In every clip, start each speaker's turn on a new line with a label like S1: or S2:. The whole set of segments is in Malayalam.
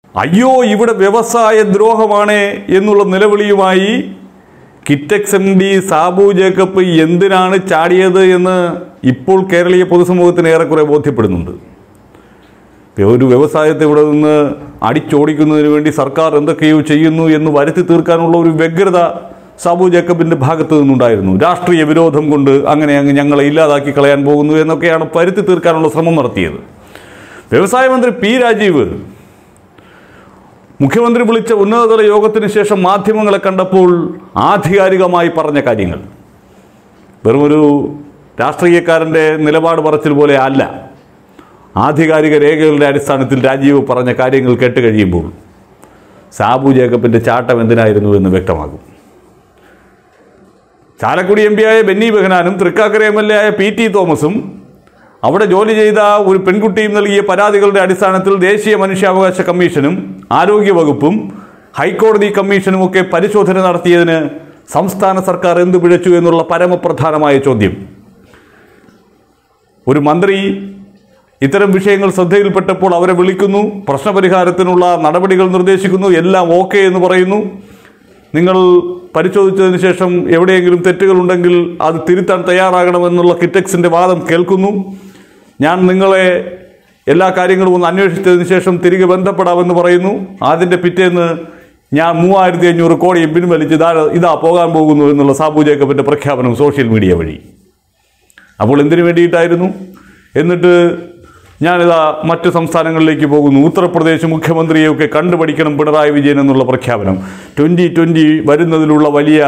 S1: അയ്യോ ഇവിടെ വ്യവസായ ദ്രോഹമാണ് എന്നുള്ള നിലവിളിയുമായി കിറ്റക്സ് എം ഡി സാബു ജേക്കബ് എന്തിനാണ് ചാടിയത് എന്ന് ഇപ്പോൾ കേരളീയ പൊതുസമൂഹത്തിന് ഏറെക്കുറെ ബോധ്യപ്പെടുന്നുണ്ട് ഇപ്പൊ ഒരു വ്യവസായത്തെ ഇവിടെ നിന്ന് അടിച്ചോടിക്കുന്നതിന് വേണ്ടി സർക്കാർ എന്തൊക്കെയോ ചെയ്യുന്നു എന്ന് വരുത്തി തീർക്കാനുള്ള ഒരു വ്യഗ്രത സാബു ജേക്കബിന്റെ ഭാഗത്തു നിന്നുണ്ടായിരുന്നു രാഷ്ട്രീയ വിരോധം കൊണ്ട് അങ്ങനെ അങ്ങ് ഞങ്ങളെ ഇല്ലാതാക്കി കളയാൻ പോകുന്നു എന്നൊക്കെയാണ് വരുത്തി തീർക്കാനുള്ള ശ്രമം നടത്തിയത് വ്യവസായ മന്ത്രി പി രാജീവ് മുഖ്യമന്ത്രി വിളിച്ച ഉന്നതതല യോഗത്തിന് ശേഷം മാധ്യമങ്ങളെ കണ്ടപ്പോൾ ആധികാരികമായി പറഞ്ഞ കാര്യങ്ങൾ വെറുമൊരു രാഷ്ട്രീയക്കാരൻ്റെ നിലപാട് പറച്ചിൽ പോലെ അല്ല ആധികാരിക രേഖകളുടെ അടിസ്ഥാനത്തിൽ രാജീവ് പറഞ്ഞ കാര്യങ്ങൾ കേട്ട് കഴിയുമ്പോൾ സാബു ജേക്കബിൻ്റെ ചാട്ടം എന്തിനായിരുന്നു എന്ന് വ്യക്തമാകും ചാലക്കുടി എം പിയായ ബെന്നി ബെഹനാനും തൃക്കാക്കര എം എൽ എ ആയ പി ടി തോമസും അവിടെ ജോലി ചെയ്ത ഒരു പെൺകുട്ടിയും നൽകിയ പരാതികളുടെ അടിസ്ഥാനത്തിൽ ദേശീയ മനുഷ്യാവകാശ കമ്മീഷനും ആരോഗ്യവകുപ്പും ഹൈക്കോടതി കമ്മീഷനും ഒക്കെ പരിശോധന നടത്തിയതിന് സംസ്ഥാന സർക്കാർ എന്ത് പിഴച്ചു എന്നുള്ള പരമപ്രധാനമായ ചോദ്യം ഒരു മന്ത്രി ഇത്തരം വിഷയങ്ങൾ ശ്രദ്ധയിൽപ്പെട്ടപ്പോൾ അവരെ വിളിക്കുന്നു പ്രശ്നപരിഹാരത്തിനുള്ള നടപടികൾ നിർദ്ദേശിക്കുന്നു എല്ലാം ഓക്കെ എന്ന് പറയുന്നു നിങ്ങൾ പരിശോധിച്ചതിന് ശേഷം എവിടെയെങ്കിലും തെറ്റുകളുണ്ടെങ്കിൽ അത് തിരുത്താൻ തയ്യാറാകണമെന്നുള്ള കിറ്റക്സിൻ്റെ വാദം കേൾക്കുന്നു ഞാൻ നിങ്ങളെ എല്ലാ കാര്യങ്ങളും ഒന്ന് അന്വേഷിച്ചതിന് ശേഷം തിരികെ ബന്ധപ്പെടാമെന്ന് പറയുന്നു അതിൻ്റെ പിറ്റേന്ന് ഞാൻ മൂവായിരത്തി അഞ്ഞൂറ് കോടിയും പിൻവലിച്ച് ഇതാ ഇതാ പോകാൻ പോകുന്നു എന്നുള്ള സാബു ജേക്കബിൻ്റെ പ്രഖ്യാപനം സോഷ്യൽ മീഡിയ വഴി അപ്പോൾ എന്തിനു വേണ്ടിയിട്ടായിരുന്നു എന്നിട്ട് ഞാനിതാ മറ്റ് സംസ്ഥാനങ്ങളിലേക്ക് പോകുന്നു ഉത്തർപ്രദേശ് മുഖ്യമന്ത്രിയെയൊക്കെ കണ്ടുപഠിക്കണം പിണറായി വിജയൻ എന്നുള്ള പ്രഖ്യാപനം ട്വൻ്റി ട്വൻ്റി വരുന്നതിലുള്ള വലിയ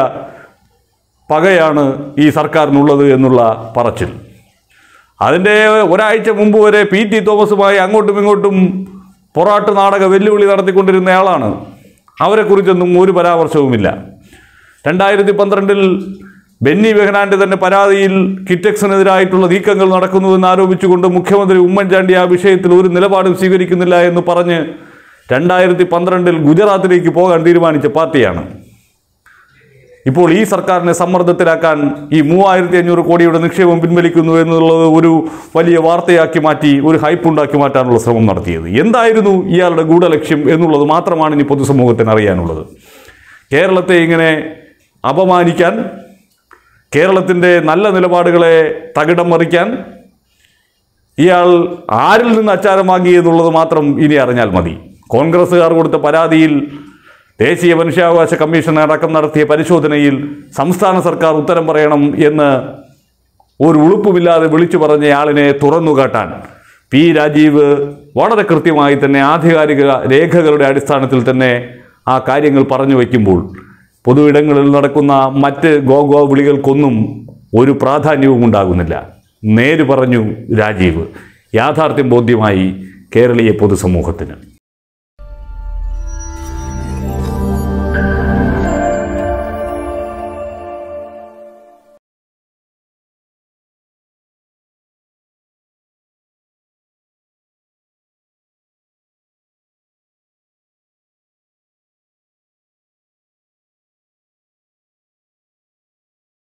S1: പകയാണ് ഈ സർക്കാരിനുള്ളത് എന്നുള്ള പറച്ചിൽ അതിൻ്റെ ഒരാഴ്ച മുമ്പ് വരെ പി ടി തോമസുമായി അങ്ങോട്ടും ഇങ്ങോട്ടും പൊറാട്ട് നാടക വെല്ലുവിളി നടത്തിക്കൊണ്ടിരുന്നയാളാണ് അവരെക്കുറിച്ചൊന്നും ഒരു പരാമർശവുമില്ല രണ്ടായിരത്തി പന്ത്രണ്ടിൽ ബെന്നി ബെഹനാന്റെ തന്നെ പരാതിയിൽ കിറ്റക്സിനെതിരായിട്ടുള്ള നീക്കങ്ങൾ നടക്കുന്നുവെന്ന് ആരോപിച്ചുകൊണ്ട് മുഖ്യമന്ത്രി ഉമ്മൻചാണ്ടി ആ വിഷയത്തിൽ ഒരു നിലപാടും സ്വീകരിക്കുന്നില്ല എന്ന് പറഞ്ഞ് രണ്ടായിരത്തി പന്ത്രണ്ടിൽ ഗുജറാത്തിലേക്ക് പോകാൻ തീരുമാനിച്ച പാർട്ടിയാണ് ഇപ്പോൾ ഈ സർക്കാരിനെ സമ്മർദ്ദത്തിലാക്കാൻ ഈ മൂവായിരത്തി അഞ്ഞൂറ് കോടിയുടെ നിക്ഷേപം പിൻവലിക്കുന്നു എന്നുള്ളത് ഒരു വലിയ വാർത്തയാക്കി മാറ്റി ഒരു ഹൈപ്പ് ഉണ്ടാക്കി മാറ്റാനുള്ള ശ്രമം നടത്തിയത് എന്തായിരുന്നു ഇയാളുടെ ഗൂഢലക്ഷ്യം എന്നുള്ളത് മാത്രമാണ് ഇനി പൊതുസമൂഹത്തിന് അറിയാനുള്ളത് കേരളത്തെ ഇങ്ങനെ അപമാനിക്കാൻ കേരളത്തിൻ്റെ നല്ല നിലപാടുകളെ തകിടം മറിക്കാൻ ഇയാൾ ആരിൽ നിന്ന് അച്ചാരം വാങ്ങി എന്നുള്ളത് മാത്രം ഇനി അറിഞ്ഞാൽ മതി കോൺഗ്രസ്സുകാർ കൊടുത്ത പരാതിയിൽ ദേശീയ മനുഷ്യാവകാശ കമ്മീഷൻ അടക്കം നടത്തിയ പരിശോധനയിൽ സംസ്ഥാന സർക്കാർ ഉത്തരം പറയണം എന്ന് ഒരു ഉളുപ്പുമില്ലാതെ വിളിച്ചു പറഞ്ഞയാളിനെ തുറന്നു കാട്ടാൻ പി രാജീവ് വളരെ കൃത്യമായി തന്നെ ആധികാരിക രേഖകളുടെ അടിസ്ഥാനത്തിൽ തന്നെ ആ കാര്യങ്ങൾ പറഞ്ഞു വയ്ക്കുമ്പോൾ പൊതുയിടങ്ങളിൽ നടക്കുന്ന മറ്റ് ഗോഗോ വിളികൾക്കൊന്നും ഒരു പ്രാധാന്യവും ഉണ്ടാകുന്നില്ല നേര് പറഞ്ഞു രാജീവ് യാഥാർത്ഥ്യം ബോധ്യമായി കേരളീയ പൊതുസമൂഹത്തിന്